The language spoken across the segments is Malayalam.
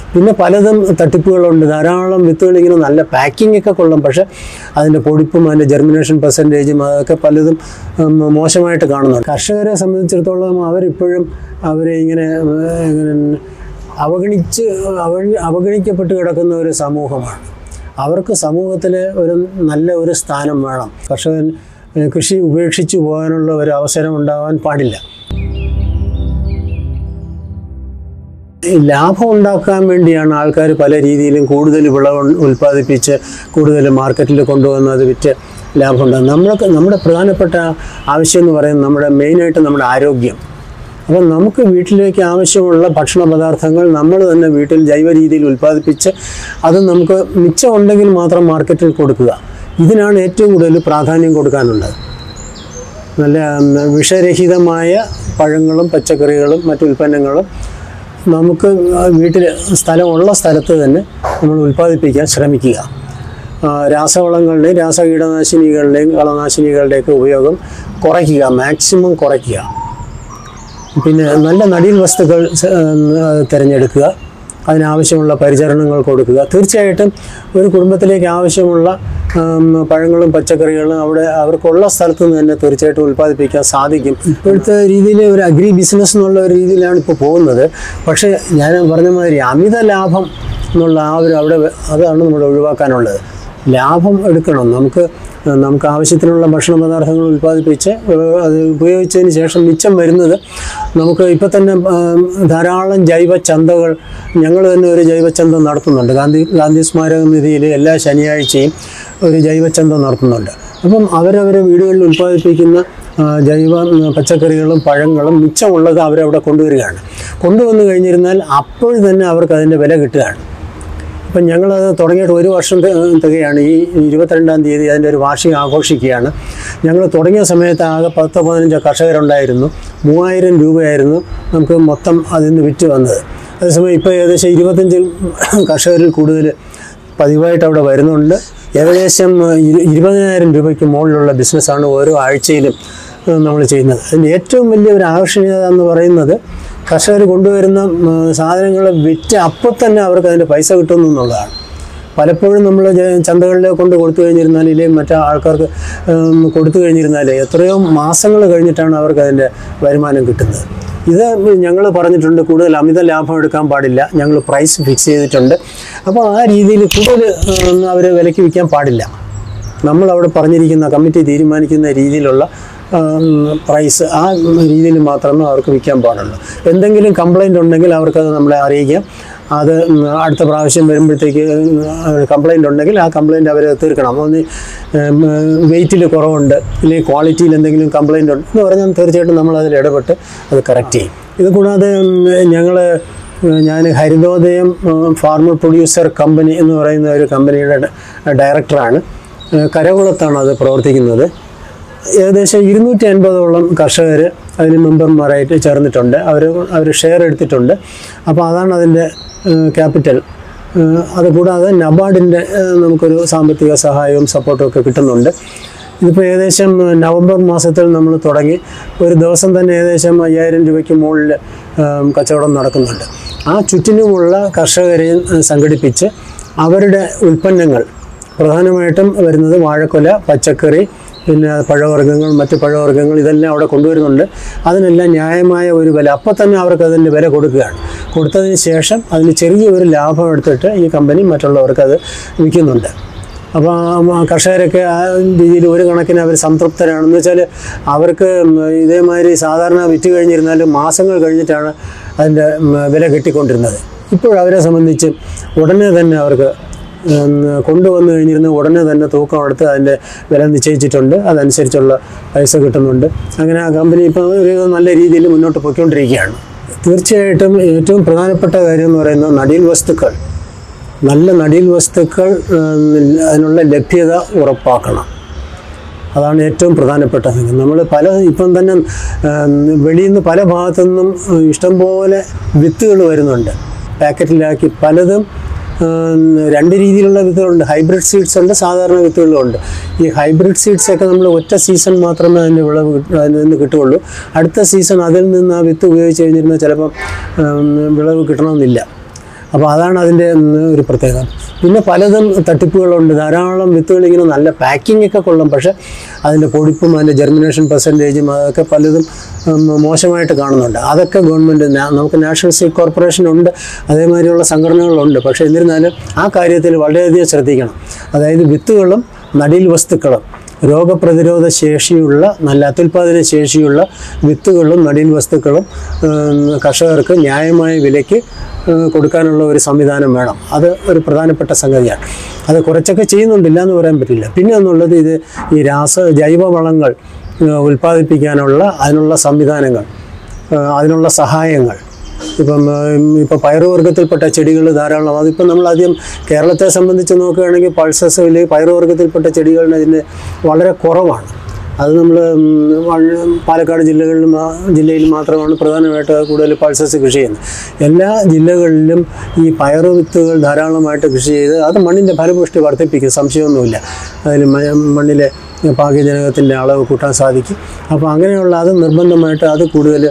പിന്നെ പലതും തട്ടിപ്പുകളുണ്ട് ധാരാളം വിത്തുകൾ ഇങ്ങനെ നല്ല പാക്കിംഗ് ഒക്കെ കൊള്ളും പക്ഷേ അതിൻ്റെ പൊടിപ്പും അതിൻ്റെ ജെർമിനേഷൻ പെർസെൻറ്റേജും അതൊക്കെ പലതും ഉം, മോശമായിട്ട് കാണുന്നുണ്ട് കർഷകരെ സംബന്ധിച്ചിടത്തോളം അവരിപ്പോഴും അവരെ ഇങ്ങനെ ഉം, ഇങ്ങനെ അവഗണിച്ച് അവഗണി അവഗണിക്കപ്പെട്ട് കിടക്കുന്ന ഒരു സമൂഹമാണ് അവർക്ക് സമൂഹത്തിൽ ഒരു നല്ല ഒരു സ്ഥാനം വേണം കർഷകൻ ഏഹ്, കൃഷി ഉപേക്ഷിച്ച് പോകാനുള്ള ഒരു അവസരം ഉണ്ടാകാൻ പാടില്ല ഈ ലാഭം ഉണ്ടാക്കാൻ വേണ്ടിയാണ് ആൾക്കാർ പല രീതിയിലും കൂടുതൽ വിളവ് ഉൽ- ഉൽപ്പാദിപ്പിച്ച് കൂടുതൽ മാർക്കറ്റിൽ കൊണ്ടുവന്ന് അത് വിറ്റ് ലാഭം ഉണ്ടാകും നമ്മൾക്ക് നമ്മുടെ പ്രധാനപ്പെട്ട ആവശ്യം എന്ന് പറയുന്നത് നമ്മുടെ മെയിനായിട്ട് നമ്മുടെ ആരോഗ്യം അപ്പം നമുക്ക് വീട്ടിലേക്ക് ആവശ്യമുള്ള ഭക്ഷണ പദാർത്ഥങ്ങൾ നമ്മൾ തന്നെ വീട്ടിൽ ജൈവ രീതിയിൽ ഉൽപ്പാദിപ്പിച്ച് അത് നമുക്ക് മിച്ചം ഉണ്ടെങ്കിൽ മാത്രം മാർക്കറ്റിൽ കൊടുക്കുക ഇതിനാണ് ഏറ്റവും കൂടുതൽ പ്രാധാന്യം കൊടുക്കാനുള്ളത് നല്ല ഉം, വിഷരഹിതമായ പഴങ്ങളും പച്ചക്കറികളും മറ്റു ഉൽപ്പന്നങ്ങളും നമുക്ക് വീട്ടിൽ സ്ഥലമുള്ള സ്ഥലത്ത് തന്നെ നമ്മൾ ഉൽപ്പാദിപ്പിക്കാൻ ശ്രമിക്കുക ആ, രാസവളങ്ങളുടെയും രാസകീടനാശിനികളുടെയും കളനാശിനികളുടെയൊക്കെ ഉപയോഗം കുറയ്ക്കുക മാക്സിമം കുറയ്ക്കുക പിന്നെ നല്ല നടീൽ വസ്തുക്കൾ സ- ഉം, തിരഞ്ഞെടുക്കുക അതിനാവശ്യമുള്ള പരിചരണങ്ങൾ കൊടുക്കുക തീർച്ചയായിട്ടും ഒരു കുടുംബത്തിലേക്ക് ആവശ്യമുള്ള ഉം, പഴങ്ങളും പച്ചക്കറികളും അവിടെ അവർക്കുള്ള സ്ഥലത്ത് നിന്ന് തന്നെ തീർച്ചയായിട്ടും ഉൽപ്പാദിപ്പിക്കാൻ സാധിക്കും ഇപ്പോഴത്തെ രീതിയിൽ ഒരു അഗ്രി ബിസിനസ് എന്നുള്ള ഒരു രീതിയിലാണ് ഇപ്പോൾ പോകുന്നത് പക്ഷേ ഞാൻ പറഞ്ഞ മാതിരി അമിത ലാഭം എന്നുള്ള ആ ഒരു അവിടെ അതാണ് നമ്മൾ ഒഴിവാക്കാനുള്ളത് ലാഭം എടുക്കണം നമുക്ക് ഏഹ്, നമുക്ക് ആവശ്യത്തിനുള്ള ഭക്ഷണ പദാർത്ഥങ്ങൾ ഉൽപ്പാദിപ്പിച്ച് ഏഹ്, അത് ഉപയോഗിച്ചതിന് ശേഷം മിച്ചം വരുന്നത് നമുക്ക് ഇപ്പം തന്നെ ഏഹ്, ധാരാളം ജൈവ ചന്തകൾ ഞങ്ങൾ തന്നെ ഒരു ജൈവചന്ത നടത്തുന്നുണ്ട് ഗാന്ധി ഗാന്ധി സ്മാരക നിധിയിൽ എല്ലാ ശനിയാഴ്ചയും ഒരു ജൈവചന്ത നടത്തുന്നുണ്ട് അപ്പം അവരവരെ വീടുകളിൽ ഉൽപ്പാദിപ്പിക്കുന്ന ആ, ജൈവ ഉം, പച്ചക്കറികളും പഴങ്ങളും മിച്ചമുള്ളത് അവരവിടെ കൊണ്ടുവരികയാണ് കൊണ്ടുവന്നു കഴിഞ്ഞിരുന്നാൽ അപ്പോൾ തന്നെ അവർക്ക് അതിൻ്റെ വില കിട്ടുകയാണ് ഇപ്പം ഞങ്ങളത് തുടങ്ങിയിട്ട് ഒരു വർഷം തി- തികയാണ് ഈ ഇരുപത്തിരണ്ടാം തീയതി അതിൻ്റെ ഒരു വാർഷികം ആഘോഷിക്കുകയാണ് ഞങ്ങൾ തുടങ്ങിയ സമയത്ത് ആകെ പത്ത് പതിനഞ്ച് കർഷകരുണ്ടായിരുന്നു മൂവായിരം രൂപയായിരുന്നു നമുക്ക് മൊത്തം അതിൽ നിന്ന് വിറ്റ് വന്നത് അതേസമയം ഇപ്പോൾ ഏകദേശം ഇരുപത്തഞ്ച് കർഷകരിൽ കൂടുതൽ പതിവായിട്ട് അവിടെ വരുന്നുണ്ട് ഏകദേശം ഇരു- ഇരുപതിനായിരം രൂപയ്ക്ക് മുകളിലുള്ള ബിസിനസ്സാണ് ഓരോ ആഴ്ചയിലും നമ്മൾ ചെയ്യുന്നത് അതിൻ്റെ ഏറ്റവും വലിയ ഒരു ആകർഷണീയത എന്ന് പറയുന്നത് കർഷകർ കൊണ്ടുവരുന്ന സാധനങ്ങൾ വിറ്റ് അപ്പോൾ തന്നെ അവർക്ക് അതിൻ്റെ പൈസ കിട്ടുന്നു എന്നുള്ളതാണ് പലപ്പോഴും നമ്മൾ ചന്തകളിൽ കൊണ്ട് കൊടുത്തു കഴിഞ്ഞിരുന്നാൽ ഇല്ലെങ്കിൽ മറ്റു ആൾക്കാർക്ക് ഉം, കൊടുത്തു കഴിഞ്ഞിരുന്നാൽ എത്രയോ മാസങ്ങൾ കഴിഞ്ഞിട്ടാണ് അവർക്ക് അതിൻ്റെ വരുമാനം കിട്ടുന്നത് ഇത് ഞങ്ങൾ പറഞ്ഞിട്ടുണ്ട് കൂടുതൽ അമിത ലാഭം എടുക്കാൻ പാടില്ല ഞങ്ങൾ പ്രൈസ് ഫിക്സ് ചെയ്തിട്ടുണ്ട് അപ്പോൾ ആ രീതിയിൽ കൂടുതൽ അവർ വിലയ്ക്ക് വിൽക്കാൻ പാടില്ല നമ്മൾ അവിടെ പറഞ്ഞിരിക്കുന്ന കമ്മിറ്റി തീരുമാനിക്കുന്ന രീതിയിലുള്ള ഉം, പ്രൈസ് ആ രീതിയിൽ മാത്രമേ അവർക്ക് വിൽക്കാൻ പാടുള്ളൂ എന്തെങ്കിലും കംപ്ലൈൻ്റ് ഉണ്ടെങ്കിൽ അവർക്കത് നമ്മളെ അറിയിക്കാം അത് ഉം, അടുത്ത പ്രാവശ്യം വരുമ്പോഴത്തേക്ക് കംപ്ലൈൻ്റ് ഉണ്ടെങ്കിൽ ആ കംപ്ലൈൻറ്റ് അവർ തീർക്കണം ഒന്ന് വെയിറ്റിൽ കുറവുണ്ട് അല്ലെങ്കിൽ ക്വാളിറ്റിയിൽ എന്തെങ്കിലും കംപ്ലൈൻ്റ് ഉണ്ട് എന്ന് പറഞ്ഞാൽ തീർച്ചയായിട്ടും നമ്മൾ അതിൽ ഇടപെട്ട് അത് കറക്റ്റ് ചെയ്യും ഇത് കൂടാതെ ഞങ്ങൾ ഞാൻ ഹരിതോദയം ഫാർമർ പ്രൊഡ്യൂസർ കമ്പനി എന്ന് പറയുന്ന ഒരു കമ്പനിയുടെ ഡ- ഡയറക്ടറാണ് ഏഹ് കരകുളത്താണ് അത് പ്രവർത്തിക്കുന്നത് ഏകദേശം ഇരുന്നൂറ്റി അൻപതോളം കർഷകർ അതിന് മെമ്പർമാരായിട്ട് ചേർന്നിട്ടുണ്ട് അവർ അവർ ഷെയർ എടുത്തിട്ടുണ്ട് അപ്പോൾ അതാണ് അതിൻ്റെ ക്യാപിറ്റൽ അതുകൂടാതെ നബാർഡിൻ്റെ നമുക്കൊരു സാമ്പത്തിക സഹായവും സപ്പോർട്ടും ഒക്കെ കിട്ടുന്നുണ്ട് ഇതിപ്പോൾ ഏകദേശം നവംബർ മാസത്തിൽ നമ്മൾ തുടങ്ങി ഒരു ദിവസം തന്നെ ഏകദേശം അയ്യായിരം രൂപയ്ക്ക് മുകളിൽ കച്ചവടം നടക്കുന്നുണ്ട് ആ ചുറ്റിനുമുള്ള കർഷകരെയും ഏഹ്, സംഘടിപ്പിച്ച് അവരുടെ ഉൽപ്പന്നങ്ങൾ പ്രധാനമായിട്ടും വരുന്നത് വാഴക്കൊല പച്ചക്കറി പിന്നെ പഴവർഗ്ഗങ്ങൾ മറ്റ് പഴവർഗ്ഗങ്ങൾ ഇതെല്ലാം അവിടെ കൊണ്ടുവരുന്നുണ്ട് അതിനെല്ലാം ന്യായമായ ഒരു വില അപ്പോൾ തന്നെ അവർക്ക് അതിൻ്റെ വില കൊടുക്കുകയാണ് കൊടുത്തതിന് ശേഷം അതിന് ചെറിയൊരു ലാഭം എടുത്തിട്ട് ഈ കമ്പനി മറ്റുള്ളവർക്ക് അത് വിൽക്കുന്നുണ്ട് അപ്പോൾ ആ കർഷകരൊക്കെ ആ രീതിയിൽ ഒരു കണക്കിന് അവർ സംതൃപ്തരാണെന്ന് വെച്ചാൽ അവർക്ക് ഉം ഇതേമാതിരി സാധാരണ വിറ്റ് കഴിഞ്ഞിരുന്നാലും മാസങ്ങൾ കഴിഞ്ഞിട്ടാണ് അതിൻ്റെ ഉം വില കിട്ടിക്കൊണ്ടിരുന്നത് ഇപ്പോഴവരെ സംബന്ധിച്ച് ഉടനെ തന്നെ അവർക്ക് ഉം കൊണ്ടുവന്നു കഴിഞ്ഞിരുന്ന ഉടനെ തന്നെ തൂക്കം എടുത്ത് അതിൻ്റെ വില നിശ്ചയിച്ചിട്ടുണ്ട് അതനുസരിച്ചുള്ള പൈസ കിട്ടുന്നുണ്ട് അങ്ങനെ ആ കമ്പനി ഇപ്പോൾ ഒരു നല്ല രീതിയിൽ മുന്നോട്ട് പോയിക്കൊണ്ടിരിക്കുകയാണ് തീർച്ചയായിട്ടും ഏറ്റവും പ്രധാനപ്പെട്ട കാര്യം എന്ന് പറയുന്നത് നടീൽ വസ്തുക്കൾ നല്ല നടീൽ വസ്തുക്കൾ ഉം, അതിനുള്ള ലഭ്യത ഉറപ്പാക്കണം അതാണ് ഏറ്റവും പ്രധാനപ്പെട്ട കാര്യം നമ്മൾ പല ഇപ്പം തന്നെ ഉം, വെളിയിൽ നിന്ന് പല ഭാഗത്തു നിന്നും ഉം, ഇഷ്ടംപോലെ വിത്തുകൾ വരുന്നുണ്ട് പാക്കറ്റിലാക്കി പലതും ഉം, രണ്ട് രീതിയിലുള്ള വിത്തുകളുണ്ട് ഹൈബ്രിഡ് സീഡ്സ് ഉണ്ട് സാധാരണ വിത്തുകളും ഉണ്ട് ഈ ഹൈബ്രിഡ് സീഡ്സ് ഒക്കെ നമ്മൾ ഒറ്റ സീസൺ മാത്രമേ അതിൻ്റെ വിളവ് കിട്ട- അതിൽ നിന്ന് കിട്ടുകയുള്ളൂ അടുത്ത സീസൺ അതിൽ നിന്ന് ആ വിത്ത് ഉപയോഗിച്ച് കഴിഞ്ഞിരുന്നാൽ ചിലപ്പം ഉം, വിളവ് കിട്ടണമെന്നില്ല അപ്പോൾ അതാണ് അതിൻ്റെ ഉം, ഒരു പ്രത്യേകത പിന്നെ പലതും തട്ടിപ്പുകളുണ്ട് ധാരാളം വിത്തുകൾ ഇങ്ങനെ നല്ല പാക്കിംഗ് ഒക്കെ കൊള്ളും പക്ഷേ അതിൻ്റെ പൊടിപ്പും അതിൻ്റെ ജെർമിനേഷൻ പെർസെൻറ്റേജും അതൊക്കെ പലതും ഉം, മോശമായിട്ട് കാണുന്നുണ്ട് അതൊക്കെ ഗവൺമെൻറ് നമുക്ക് നാഷണൽ സീഡ് കോർപ്പറേഷൻ ഉണ്ട് അതേമാതിരിയുള്ള സംഘടനകളുണ്ട് പക്ഷേ എന്നിരുന്നാലും ആ കാര്യത്തിൽ വളരെയധികം ശ്രദ്ധിക്കണം അതായത് വിത്തുകളും നടീൽ വസ്തുക്കളും രോഗപ്രതിരോധ ശേഷിയുള്ള നല്ല അത്യുൽപാദന ശേഷിയുള്ള വിത്തുകളും നടീൽ വസ്തുക്കളും ഉം, കർഷകർക്ക് ന്യായമായ വിലയ്ക്ക് ഉം, കൊടുക്കാനുള്ള ഒരു സംവിധാനം വേണം അത് ഒരു പ്രധാനപ്പെട്ട സംഗതിയാണ് അത് കുറച്ചൊക്കെ ചെയ്യുന്നുണ്ടില്ല എന്ന് പറയാൻ പറ്റില്ല പിന്നെ എന്നുള്ളത് ഇത് ഈ രാസ ജൈവവളങ്ങൾ ഉം, ഉൽപ്പാദിപ്പിക്കാനുള്ള അതിനുള്ള സംവിധാനങ്ങൾ ഉം, അതിനുള്ള സഹായങ്ങൾ ഇപ്പം ഇപ്പോൾ പയറുവർഗ്ഗത്തിൽപ്പെട്ട ചെടികൾ ധാരാളം അതിപ്പം നമ്മൾ ആദ്യം കേരളത്തെ സംബന്ധിച്ച് നോക്കുകയാണെങ്കിൽ പൾസസിൽ പയറുവർഗ്ഗത്തിൽപ്പെട്ട ചെടികളുടെ ഇതിന് വളരെ കുറവാണ് അത് നമ്മൾ പാലക്കാട് ജില്ലകളിലും ആ ജില്ലയിൽ മാത്രമാണ് പ്രധാനമായിട്ട് കൂടുതൽ പൾസസ് കൃഷി ചെയ്യുന്നത് എല്ലാ ജില്ലകളിലും ഈ പയറ് വിത്തുകൾ ധാരാളമായിട്ട് കൃഷി ചെയ്ത് അത് മണ്ണിൻ്റെ ഫലപുഷ്ടി വർദ്ധിപ്പിക്കും സംശയമൊന്നുമില്ല അതിൽ മ- മണ്ണിലെ പാകജനകത്തിൻ്റെ അളവ് കൂട്ടാൻ സാധിക്കും അപ്പോൾ അങ്ങനെയുള്ള അത് നിർബന്ധമായിട്ട് അത് കൂടുതൽ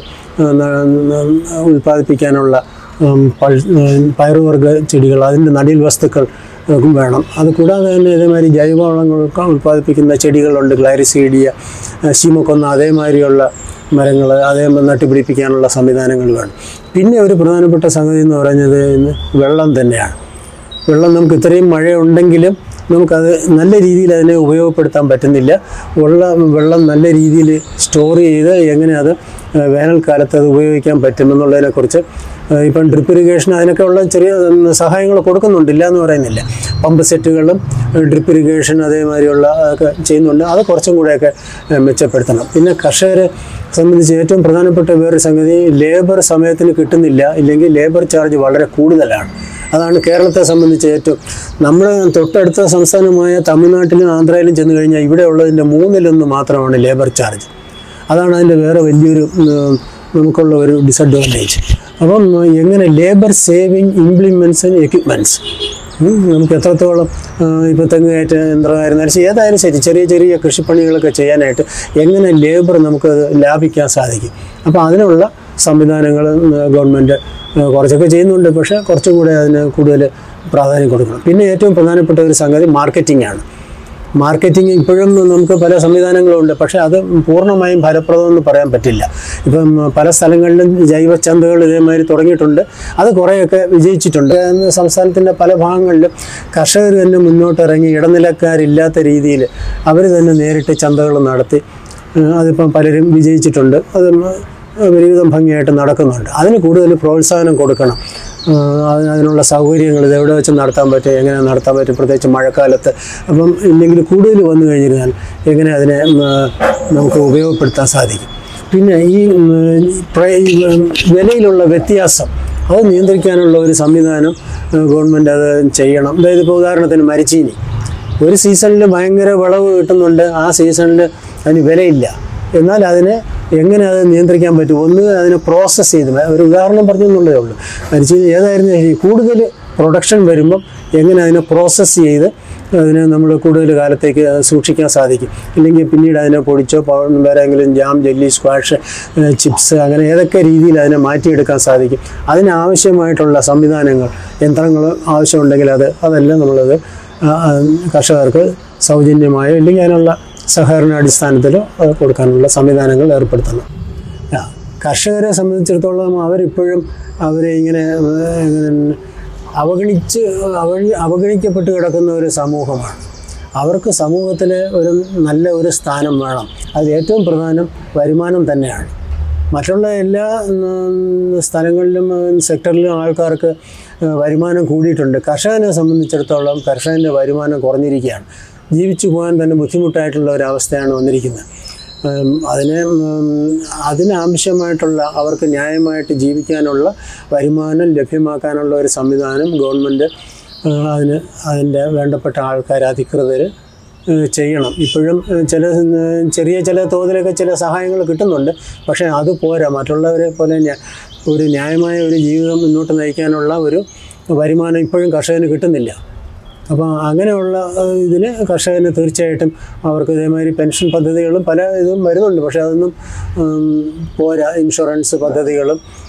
ഉൽപ്പാദിപ്പിക്കാനുള്ള ഉം, പൾ ഉം, പയറുവർഗ്ഗ ചെടികൾ അതിൻ്റെ നടീൽ വസ്തുക്കൾ ഉം, വേണം അത് കൂടാതെ തന്നെ ഇതേമാതിരി ജൈവവളങ്ങൾ ഉൽപ്പാദിപ്പിക്കുന്ന ചെടികളുണ്ട് ഗ്ലൈറിസീഡിയ ശീമക്കൊന്ന അതേമാതിരിയുള്ള മരങ്ങൾ അതേ നട്ടുപിടിപ്പിക്കാനുള്ള സംവിധാനങ്ങൾ വേണം പിന്നെ ഒരു പ്രധാനപ്പെട്ട സംഗതി എന്ന് പറയുന്നത് ഇന്ന് വെള്ളം തന്നെയാണ് വെള്ളം നമുക്ക് ഇത്രയും മഴയുണ്ടെങ്കിലും നമുക്കത് നല്ല രീതിയിൽ അതിനെ ഉപയോഗപ്പെടുത്താൻ പറ്റുന്നില്ല ഉള്ള വെള്ളം നല്ല രീതിയിൽ സ്റ്റോർ ചെയ്ത് എങ്ങനെ അത് ഏഹ്, വേനൽക്കാലത്ത് അത് ഉപയോഗിക്കാൻ പറ്റുമെന്നുള്ളതിനെക്കുറിച്ച് ഏഹ്, ഇപ്പം ഡ്രിപ്പ് ഇറിഗേഷൻ അതിനൊക്കെ ഉള്ള ചെറിയ ഉം, സഹായങ്ങൾ കൊടുക്കുന്നുണ്ട് ഇല്ല എന്ന് പറയുന്നില്ല പമ്പ് സെറ്റുകളും ഡ്രിപ്പ് ഇറിഗേഷൻ അതേമാതിരിയുള്ള ഒക്കെ ചെയ്യുന്നുണ്ട് അത് കുറച്ചും കൂടെയൊക്കെ ഏഹ്, മെച്ചപ്പെടുത്തണം പിന്നെ കർഷകരെ സംബന്ധിച്ച് ഏറ്റവും പ്രധാനപ്പെട്ട വേറൊരു സംഗതി ലേബർ സമയത്തിന് കിട്ടുന്നില്ല ഇല്ലെങ്കിൽ ലേബർ ചാർജ് വളരെ കൂടുതലാണ് അതാണ് കേരളത്തെ സംബന്ധിച്ച് ഏറ്റവും നമ്മുടെ തൊട്ടടുത്ത സംസ്ഥാനമായ തമിഴ്നാട്ടിലും ആന്ധ്രയിലും ചെന്ന് കഴിഞ്ഞാൽ ഇവിടെ ഉള്ളതിൻ്റെ മൂന്നിലൊന്ന് മാത്രമാണ് ലേബർ ചാർജ് അതാണ് അതിൻ്റെ വേറെ വലിയൊരു ഉം, നമുക്കുള്ള ഒരു ഡിസഡ്വാൻറ്റേജ് അപ്പം എങ്ങനെ labour saving implements and equipments നമുക്ക് എത്രത്തോളം ഇപ്പോൾ തെങ്ങ് കയറ്റ യന്ത്രമായിരുന്നാലും ശരി, ഏതായാലും ശരി ചെറിയ ചെറിയ കൃഷിപ്പണികളൊക്കെ ചെയ്യാനായിട്ട് എങ്ങനെ ലേബർ നമുക്ക് ലാഭിക്കാൻ സാധിക്കും അപ്പോൾ അതിനുള്ള സംവിധാനങ്ങൾ ഗവൺമെൻറ് കുറച്ചൊക്കെ ചെയ്യുന്നുണ്ട് പക്ഷേ കുറച്ചും കൂടെ അതിന് കൂടുതൽ പ്രാധാന്യം കൊടുക്കണം പിന്നെ ഏറ്റവും പ്രധാനപ്പെട്ട ഒരു സംഗതി മാർക്കറ്റിംഗ് ആണ് മാർക്കറ്റിംഗ് ഇപ്പോഴും നമുക്ക് പല സംവിധാനങ്ങളുണ്ട് പക്ഷേ അത് പൂർണ്ണമായും ഫലപ്രദമെന്ന് പറയാൻ പറ്റില്ല ഇപ്പം പല സ്ഥലങ്ങളിലും ജൈവ ചന്തകൾ ഇതേമാതിരി തുടങ്ങിയിട്ടുണ്ട് അത് കുറേയൊക്കെ വിജയിച്ചിട്ടുണ്ട് ഇന്ന് സംസ്ഥാനത്തിൻ്റെ പല ഭാഗങ്ങളിലും കർഷകർ തന്നെ മുന്നോട്ടിറങ്ങി ഇടനിലക്കാരില്ലാത്ത രീതിയിൽ അവർ തന്നെ നേരിട്ട് ചന്തകൾ നടത്തി ഏഹ് അതിപ്പം പലരും വിജയിച്ചിട്ടുണ്ട് അത് ഒരുവിധം ഭംഗിയായിട്ട് നടക്കുന്നുണ്ട് അതിന് കൂടുതൽ പ്രോത്സാഹനം കൊടുക്കണം ആഹ് അതിന് അതിനുള്ള സൗകര്യങ്ങൾ ഇത് എവിടെ വെച്ച് നടത്താൻ പറ്റും എങ്ങനെ നടത്താൻ പറ്റും പ്രത്യേകിച്ച് മഴക്കാലത്ത് അപ്പം ഇല്ലെങ്കിൽ കൂടുതൽ വന്നു കഴിഞ്ഞിരുന്നാൽ എങ്ങനെ അതിനെ ഉം, നമുക്ക് ഉപയോഗപ്പെടുത്താൻ സാധിക്കും പിന്നെ ഈ ഉം, പ്രൈ- ഈ, ഉം, വിലയിലുള്ള വ്യത്യാസം അത് നിയന്ത്രിക്കാനുള്ള ഒരു സംവിധാനം ഗവൺമെൻറ് അത് ചെയ്യണം അതായത് ഇപ്പോൾ ഉദാഹരണത്തിന് മരിച്ചീനി ഒരു സീസണിൽ ഭയങ്കര വിളവ് കിട്ടുന്നുണ്ട് ആ സീസണിൽ അതിന് വിലയില്ല എന്നാൽ അതിനെ എങ്ങനെ അത് നിയന്ത്രിക്കാൻ പറ്റും ഒന്ന് അതിനെ പ്രോസസ്സ് ചെയ്ത് മ- ഒരു ഉദാഹരണം പറഞ്ഞു എന്നുള്ളതേ ഉള്ളൂ മരിച്ചു ഏതായിരുന്നു ശരി കൂടുതൽ പ്രൊഡക്ഷൻ വരുമ്പം എങ്ങനെ അതിനെ പ്രോസസ്സ് ചെയ്ത് അതിനെ നമ്മൾ കൂടുതൽ കാലത്തേക്ക് സൂക്ഷിക്കാൻ സാധിക്കും ഇല്ലെങ്കിൽ പിന്നീട് അതിനെ പൊടിച്ചോ പ- വേറെ എങ്കിലും ജാം ജെല്ലി സ്ക്വാഷ് ചിപ്സ് അങ്ങനെ ഏതൊക്കെ രീതിയിൽ അതിനെ മാറ്റിയെടുക്കാൻ സാധിക്കും അതിനാവശ്യമായിട്ടുള്ള സംവിധാനങ്ങൾ യന്ത്രങ്ങൾ ആവശ്യമുണ്ടെങ്കിൽ അത് അതെല്ലാം നമ്മളത് ആ, ആ, കർഷകർക്ക് സൗജന്യമായോ ഇല്ലെങ്കിൽ അതിനുള്ള സഹകരണ അടിസ്ഥാനത്തിലോ അത് കൊടുക്കാനുള്ള സംവിധാനങ്ങൾ ഏർപ്പെടുത്തണം ആ, കർഷകരെ സംബന്ധിച്ചിടത്തോളം അവരിപ്പോഴും അവരെ ഇങ്ങനെ ഏഹ്, ഇങ്ങനെ അവഗണിച്ച് അവഗണി അവഗണിക്കപ്പെട്ട് കിടക്കുന്ന ഒരു സമൂഹമാണ് അവർക്ക് സമൂഹത്തിൽ ഒരു നല്ല ഒരു സ്ഥാനം വേണം അതിൽ ഏറ്റവും പ്രധാനം വരുമാനം തന്നെയാണ് മറ്റുള്ള എല്ലാ ഉം, സ്ഥലങ്ങളിലും ഉം, സെക്ടറിലും ആൾക്കാർക്ക് ഉം, വരുമാനം കൂടിയിട്ടുണ്ട് കർഷകനെ സംബന്ധിച്ചിടത്തോളം കർഷകൻ്റെ വരുമാനം കുറഞ്ഞിരിക്കുകയാണ് ജീവിച്ചു പോകാൻ തന്നെ ബുദ്ധിമുട്ടായിട്ടുള്ള ഒരവസ്ഥയാണ് വന്നിരിക്കുന്നത് ഉം, അതിനെ ഉം, അതിനാവശ്യമായിട്ടുള്ള അവർക്ക് ന്യായമായിട്ട് ജീവിക്കാനുള്ള വരുമാനം ലഭ്യമാക്കാനുള്ള ഒരു സംവിധാനം ഗവൺമെൻറ് ഉം, അതിന് അതിൻ്റെ വേണ്ടപ്പെട്ട ആൾക്കാർ അധികൃതർ ഏഹ് ചെയ്യണം ഇപ്പോഴും ഏഹ് ചില ഏഹ് ചെറിയ ചില തോതിലൊക്കെ ചില സഹായങ്ങൾ കിട്ടുന്നുണ്ട് പക്ഷേ അത് പോരാ മറ്റുള്ളവരെ പോലെ ന്യാ- ഒരു ന്യായമായ ഒരു ജീവിതം മുന്നോട്ട് നയിക്കാനുള്ള ഒരു വരുമാനം ഇപ്പോഴും കർഷകന് കിട്ടുന്നില്ല അപ്പോൾ അങ്ങനെയുള്ള ഏഹ് ഇതിന് കർഷകന് തീർച്ചയായിട്ടും അവർക്ക് ഇതേമാതിരി പെൻഷൻ പദ്ധതികളും പല ഇതും വരുന്നുണ്ട് പക്ഷേ അതൊന്നും ഉം, പോരാ ഇൻഷുറൻസ് പദ്ധതികളും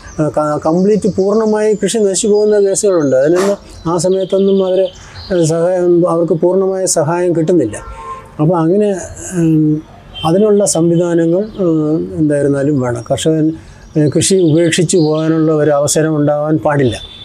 കംപ്ലീറ്റ് പൂർണ്ണമായി കൃഷി നശിച്ചു പോകുന്ന കേസുകളുണ്ട് അതിനൊന്നും ആ സമയത്തൊന്നും അവർ സഹായം അവർക്ക് പൂർണ്ണമായ സഹായം കിട്ടുന്നില്ല അപ്പോൾ അങ്ങനെ ഉം, അതിനുള്ള സംവിധാനങ്ങൾ ഉം, എന്തായിരുന്നാലും വേണം കർഷകൻ ഏഹ്, കൃഷി ഉപേക്ഷിച്ച് പോകാനുള്ള ഒരു അവസരം ഉണ്ടാകാൻ പാടില്ല